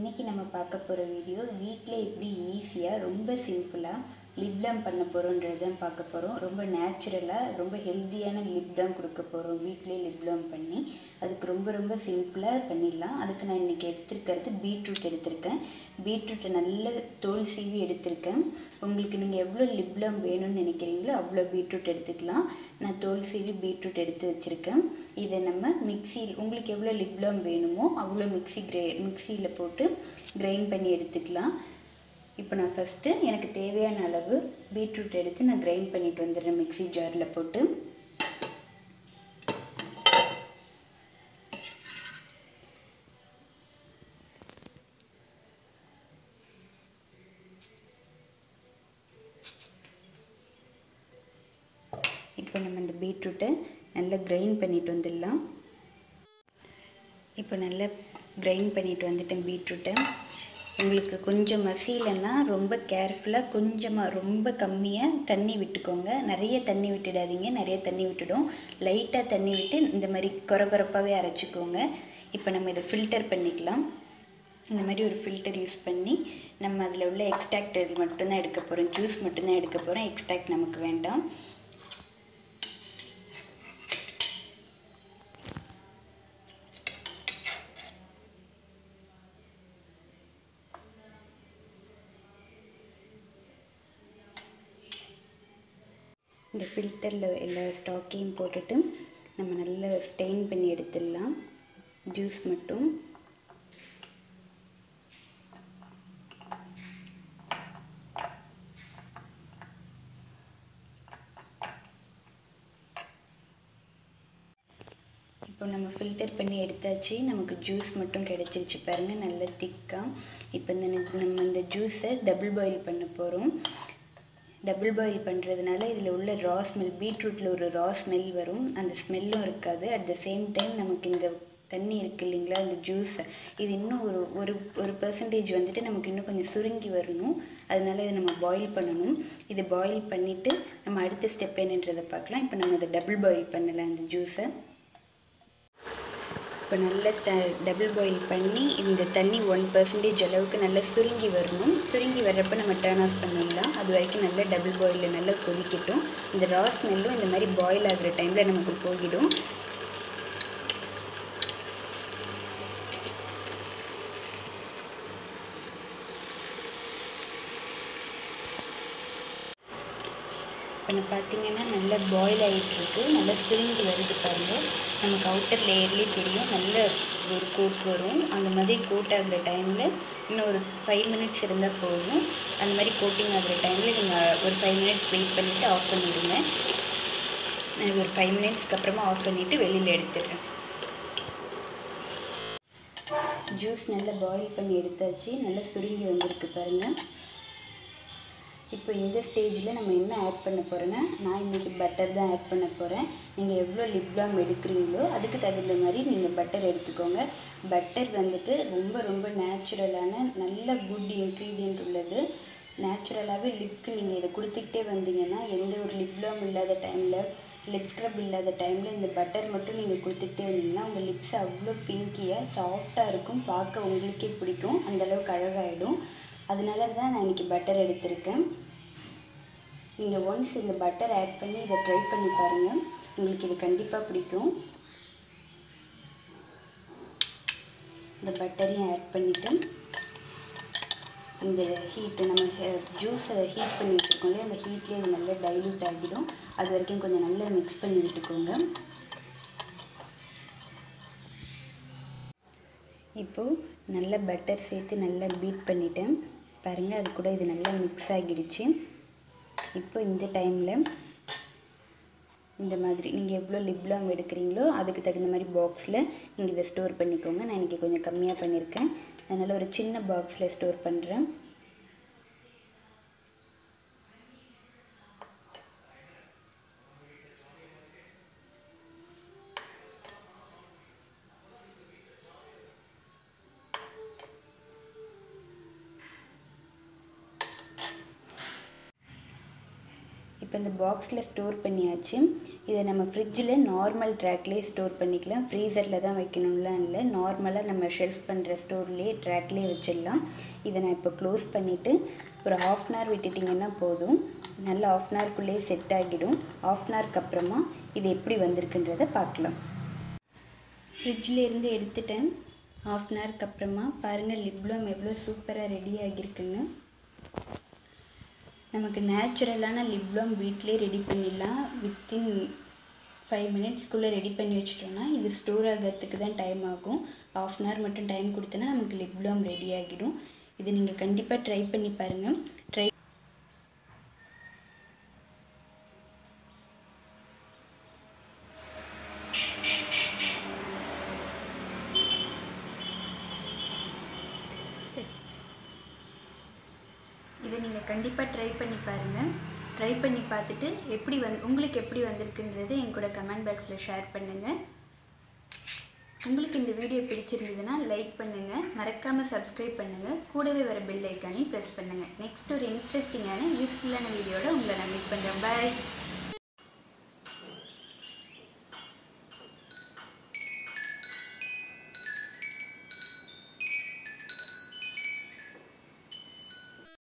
இன்றைக்கி நம்ம பார்க்க போகிற வீடியோ வீட்டில் எப்படி ஈஸியாக ரொம்ப சிம்பிளாக லிப் லாம் பண்ண போகிறோன்றது தான் பார்க்க போகிறோம் ரொம்ப நேச்சுரலாக ரொம்ப ஹெல்த்தியான லிப் தான் கொடுக்க போகிறோம் வீட்டிலே லிப் லாம் பண்ணி அதுக்கு ரொம்ப ரொம்ப சிம்பிளாக பண்ணிடலாம் அதுக்கு நான் இன்றைக்கி எடுத்திருக்கிறது பீட்ரூட் எடுத்திருக்கேன் பீட்ரூட்டை நல்ல தோல் சீவி எடுத்திருக்கேன் உங்களுக்கு நீங்கள் எவ்வளோ லிப் லாம் வேணும்னு நினைக்கிறீங்களோ அவ்வளோ பீட்ரூட் எடுத்துக்கலாம் நான் தோல் சீவி பீட்ரூட் எடுத்து வச்சுருக்கேன் இதை நம்ம மிக்சியில் உங்களுக்கு எவ்வளோ லிப் லாம் வேணுமோ அவ்வளோ மிக்ஸி கிரே மிக்சியில் போட்டு கிரைண்ட் பண்ணி எடுத்துக்கலாம் இப்போ நான் ஃபஸ்ட்டு எனக்கு தேவையான அளவு பீட்ரூட் எடுத்து நான் கிரைண்ட் பண்ணிட்டு வந்துடுறேன் மிக்ஸி ஜாரில் போட்டு இப்போ நம்ம இந்த பீட்ரூட்டை நல்லா கிரைண்ட் பண்ணிட்டு வந்துடலாம் இப்போ நல்லா கிரைண்ட் பண்ணிட்டு வந்துட்டேன் பீட்ரூட்டை உங்களுக்கு கொஞ்சம் மசியலைன்னா ரொம்ப கேர்ஃபுல்லாக கொஞ்சமாக ரொம்ப கம்மியாக தண்ணி விட்டுக்கோங்க நிறைய தண்ணி விட்டுடாதீங்க நிறைய தண்ணி விட்டுடும் லைட்டாக தண்ணி விட்டு இந்த மாதிரி கொரகொரப்பாகவே அரைச்சிக்கோங்க இப்போ நம்ம இதை ஃபில்டர் பண்ணிக்கலாம் இந்த மாதிரி ஒரு ஃபில்டர் யூஸ் பண்ணி நம்ம அதில் உள்ள எக்ஸ்ட்ராக்ட் இது மட்டும்தான் எடுக்க போகிறோம் ஜூஸ் மட்டும்தான் எடுக்க போகிறோம் எக்ஸ்ட்ராக்ட் நமக்கு வேண்டாம் இந்த ஃபில்டரில் எல்லா ஸ்டாக்கையும் போட்டுட்டு நம்ம நல்லா ஸ்டெயின் பண்ணி எடுத்துடலாம் ஜூஸ் மட்டும் இப்போ நம்ம ஃபில்டர் பண்ணி எடுத்தாச்சு நமக்கு ஜூஸ் மட்டும் கிடச்சிருச்சு பாருங்கள் நல்ல திக்காக இப்போ இந்த நம்ம இந்த ஜூஸை டபுள் பாயில் பண்ண போகிறோம் டபுள் பாயில் பண்ணுறதுனால இதில் உள்ள ரா ஸ்மெல் பீட்ரூட்டில் ஒரு ரா ஸ்மெல் வரும் அந்த ஸ்மெல்லும் இருக்காது அட் த சேம் டைம் நமக்கு இந்த தண்ணி இருக்குது இல்லைங்களா இந்த ஜூஸ் இது இன்னும் ஒரு ஒரு ஒரு பர்சன்டேஜ் வந்துட்டு நமக்கு இன்னும் கொஞ்சம் சுருங்கி வரணும் அதனால இதை நம்ம பாயில் பண்ணணும் இது பாயில் பண்ணிவிட்டு நம்ம அடுத்த ஸ்டெப் என்னன்றதை பார்க்கலாம் இப்போ நம்ம இதை டபுள் பாயில் பண்ணலாம் இந்த ஜூஸை இப்போ நல்லா த டபுள் பாயில் பண்ணி இந்த தண்ணி ஒன் பர்சன்டேஜ் அளவுக்கு நல்லா சுருங்கி வரணும் சுருங்கி வர்றப்போ நம்ம டேர்ன் ஆஃப் பண்ணிடலாம் அது வரைக்கும் நல்லா டபுள் பாயிலில் நல்லா கொதிக்கட்டும் இந்த ரா ஸ்மெல்லும் இந்த மாதிரி பாயில் ஆகிற டைமில் நமக்கு போயிடும் இப்போ பார்த்தீங்கன்னா நல்லா பாயில் ஆகிட்டுருக்கு நல்லா சுருங்கி வருது பாருங்கள் நமக்கு அவுட்டர் லேயர்லேயே தெரியும் நல்ல ஒரு கோட் வரும் அந்த மாதிரி கோட் ஆகிற டைமில் இன்னும் ஒரு ஃபைவ் மினிட்ஸ் இருந்தால் போதும் அந்த மாதிரி கோட்டிங் ஆகிற டைமில் நீங்கள் ஒரு ஃபைவ் மினிட்ஸ் வெயிட் பண்ணிவிட்டு ஆஃப் பண்ணிவிடுங்க நான் ஒரு ஃபைவ் மினிட்ஸ்க்கு அப்புறமா ஆஃப் பண்ணிவிட்டு வெளியில் எடுத்துடுறேன் ஜூஸ் நல்லா பாயில் பண்ணி எடுத்தாச்சு நல்லா சுருங்கி வந்திருக்கு பாருங்கள் இப்போ இந்த ஸ்டேஜில் நம்ம என்ன ஆட் பண்ண போகிறோன்னா நான் இன்றைக்கி பட்டர் தான் ஆட் பண்ண போகிறேன் நீங்கள் எவ்வளோ லிப் பாம் எடுக்கிறீங்களோ அதுக்கு தகுந்த மாதிரி நீங்கள் பட்டர் எடுத்துக்கோங்க பட்டர் வந்துட்டு ரொம்ப ரொம்ப நேச்சுரலான நல்ல குட் இன்க்ரீடியன்ட் உள்ளது நேச்சுரலாகவே லிப்க்கு நீங்கள் இதை கொடுத்துக்கிட்டே வந்தீங்கன்னா எந்த ஒரு லிப் பாம் இல்லாத டைமில் லிப் ஸ்க்ரப் இல்லாத டைமில் இந்த பட்டர் மட்டும் நீங்கள் கொடுத்துக்கிட்டே வந்தீங்கன்னா உங்கள் லிப்ஸ் அவ்வளோ பிங்கியாக சாஃப்டாக இருக்கும் பார்க்க உங்களுக்கே பிடிக்கும் அந்தளவுக்கு அழகாகிடும் அதனால தான் நான் இன்றைக்கி பட்டர் எடுத்திருக்கேன் நீங்கள் ஒன்ஸ் இந்த பட்டர் ஆட் பண்ணி இதை ட்ரை பண்ணி பாருங்கள் உங்களுக்கு இது கண்டிப்பாக பிடிக்கும் இந்த பட்டரையும் ஆட் பண்ணிவிட்டு இந்த ஹீட்டு நம்ம ஜூஸை ஹீட் பண்ணி வச்சுருக்கோம் இல்லையா அந்த ஹீட்லேயே இது நல்லா டைல்யூட் ஆகிடும் அது வரைக்கும் கொஞ்சம் நல்லா மிக்ஸ் பண்ணி விட்டுக்கோங்க இப்போது நல்ல பட்டர் சேர்த்து நல்லா பீட் பண்ணிட்டேன் பாருங்கள் அது கூட இது நல்லா மிக்ஸ் ஆகிடுச்சு இப்போ இந்த டைமில் இந்த மாதிரி நீங்கள் எவ்வளோ லிப்லாம் எடுக்கிறீங்களோ அதுக்கு தகுந்த மாதிரி பாக்ஸில் நீங்கள் இதை ஸ்டோர் பண்ணிக்கோங்க நான் இன்றைக்கி கொஞ்சம் கம்மியாக பண்ணியிருக்கேன் அதனால் ஒரு சின்ன பாக்ஸில் ஸ்டோர் பண்ணுறேன் இப்போ இந்த பாக்ஸில் ஸ்டோர் பண்ணியாச்சு இதை நம்ம ஃப்ரிட்ஜில் நார்மல் ட்ராக்லேயே ஸ்டோர் பண்ணிக்கலாம் ஃப்ரீசரில் தான் வைக்கணும்லாம் இல்லை நார்மலாக நம்ம ஷெல்ஃப் பண்ணுற ஸ்டோர்லேயே ட்ராக்லேயே வச்சிடலாம் இதை நான் இப்போ க்ளோஸ் பண்ணிவிட்டு ஒரு ஆஃப் அன் ஹவர் விட்டுட்டிங்கன்னா போதும் நல்லா ஆஃப் அன் ஹவர்க்குள்ளேயே செட் ஆகிடும் ஆஃப் அன் ஹவருக்கு அப்புறமா இது எப்படி வந்திருக்குன்றதை பார்க்கலாம் ஃப்ரிட்ஜில் இருந்து எடுத்துட்டேன் ஆஃப் அன் ஹவருக்கு அப்புறமா பாருங்கள் லிப்லாம் எவ்வளோ சூப்பராக ரெடி ஆகியிருக்குன்னு நமக்கு நேச்சுரலான லிப்லாம் வீட்டிலே ரெடி பண்ணிடலாம் வித்தின் ஃபைவ் மினிட்ஸ்க்குள்ளே ரெடி பண்ணி வச்சிட்டோம்னா இது ஸ்டோர் ஆகிறதுக்கு தான் டைம் ஆகும் ஆஃப் அன் ஹவர் மட்டும் டைம் கொடுத்தோன்னா நமக்கு லிப்லாம் ரெடி ஆகிடும் இது நீங்கள் கண்டிப்பாக ட்ரை பண்ணி பாருங்கள் ட்ரை இதை நீங்கள் கண்டிப்பாக ட்ரை பண்ணி பாருங்கள் ட்ரை பண்ணி பார்த்துட்டு எப்படி வந் உங்களுக்கு எப்படி வந்திருக்குன்றது என் கூட கமெண்ட் பாக்ஸில் ஷேர் பண்ணுங்கள் உங்களுக்கு இந்த வீடியோ பிடிச்சிருந்ததுன்னா லைக் பண்ணுங்கள் மறக்காமல் சப்ஸ்கிரைப் பண்ணுங்கள் கூடவே வர பெல் ஐக்கானையும் ப்ரெஸ் பண்ணுங்கள் நெக்ஸ்ட் ஒரு இன்ட்ரெஸ்டிங்கான யூஸ்ஃபுல்லான வீடியோவில் உங்களை நான் மீட் பண்ணுறேன் பாய்